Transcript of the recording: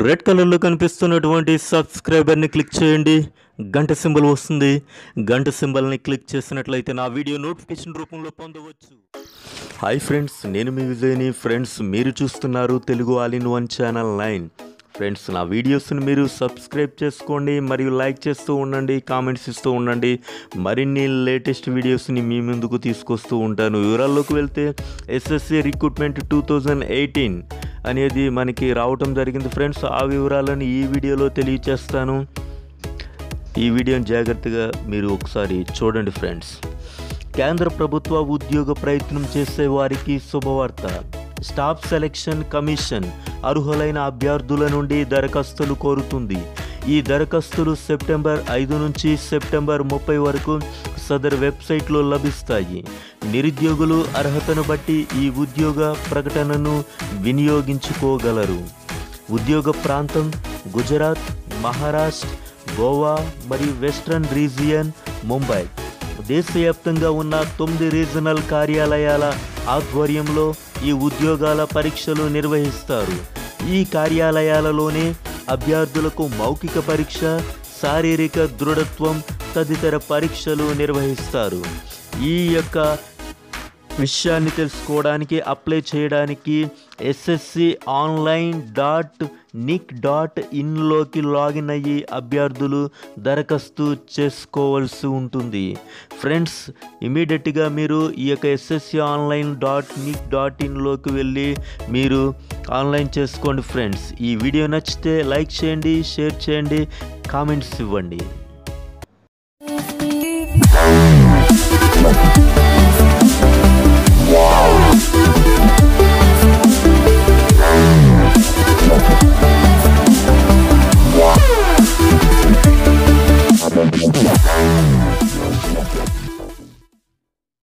Red కలర్లో కనిపిస్తున్నటువంటి సబ్స్క్రైబర్ని click చేయండి గంట సింబల్ వస్తుంది గంట సింబల్ని క్లిక్ చేసినట్లయితే నా వీడియో నోటిఫికేషన్ రూపంలో పొందవచ్చు హాయ్ ఫ్రెండ్స్ నేను మీ విజయ్ని ఫ్రెండ్స్ మీరు చూస్తున్నారు Telugu all in one channel nine friends నా వీడియోస్ని మీరు సబ్స్క్రైబ్ చేసుకోండి మరియు లైక్ చేస్తూ ఉండండి కామెంట్స్ ఇస్తూ ఉండండి మరిన్ని లేటెస్ట్ వీడియోస్ని మీ ముందుకు తీసుకొస్తూ ఉంటాను వివరాల్లోకి వెళ్తే SSC recruitment two thousand eighteen అనేది మనకి రావటం జరిగింది ఫ్రెండ్స్ ఆ వివరాలను ఈ వీడియోలో తెలియచేస్తాను ఈ వీడియోని జాగ్రత్తగా మీరు ఒకసారి చూడండి ఫ్రెండ్స్ కేంద్ర ప్రభుత్వ ఉద్యోగ ప్రయత్నం చేసే వారికి శుభవార్త స్టాఫ్ సెలక్షన్ కమిషన్ అర్హులైన అభ్యర్థుల నుండి దరఖాస్తులు కోరుతుంది ఈ దరఖాస్తులు సెప్టెంబర్ ఐదు నుంచి సెప్టెంబర్ ముప్పై వరకు సదరు వెబ్సైట్లో లభిస్తాయి నిరుద్యోగులు అర్హతను బట్టి ఈ ఉద్యోగ ప్రకటనను వినియోగించుకోగలరు ఉద్యోగ ప్రాంతం గుజరాత్ మహారాష్ట్ర గోవా మరియు వెస్ట్రన్ రీజియన్ ముంబై దేశవ్యాప్తంగా ఉన్న తొమ్మిది రీజనల్ కార్యాలయాల ఆధ్వర్యంలో ఈ ఉద్యోగాల పరీక్షలు నిర్వహిస్తారు ఈ కార్యాలయాలలోనే అభ్యర్థులకు మౌఖిక పరీక్ష శారీరక దృఢత్వం తదితర పరీక్షలు నిర్వహిస్తారు ఈ యొక్క విషయాన్ని తెలుసుకోవడానికి అప్లై చేయడానికి SSC online dot nic dot ఇన్లోకి లాగిన్ అయ్యి అభ్యర్థులు దరఖాస్తు చేసుకోవాల్సి ఉంటుంది ఫ్రెండ్స్ ఇమీడియట్గా మీరు ఈ యొక్క SSC online dot nic dot ఇన్లోకి వెళ్ళి మీరు ఆన్లైన్ చేసుకోండి ఫ్రెండ్స్ ఈ వీడియో నచ్చితే లైక్ చేయండి షేర్ చేయండి కామెంట్స్ ఇవ్వండి Wow.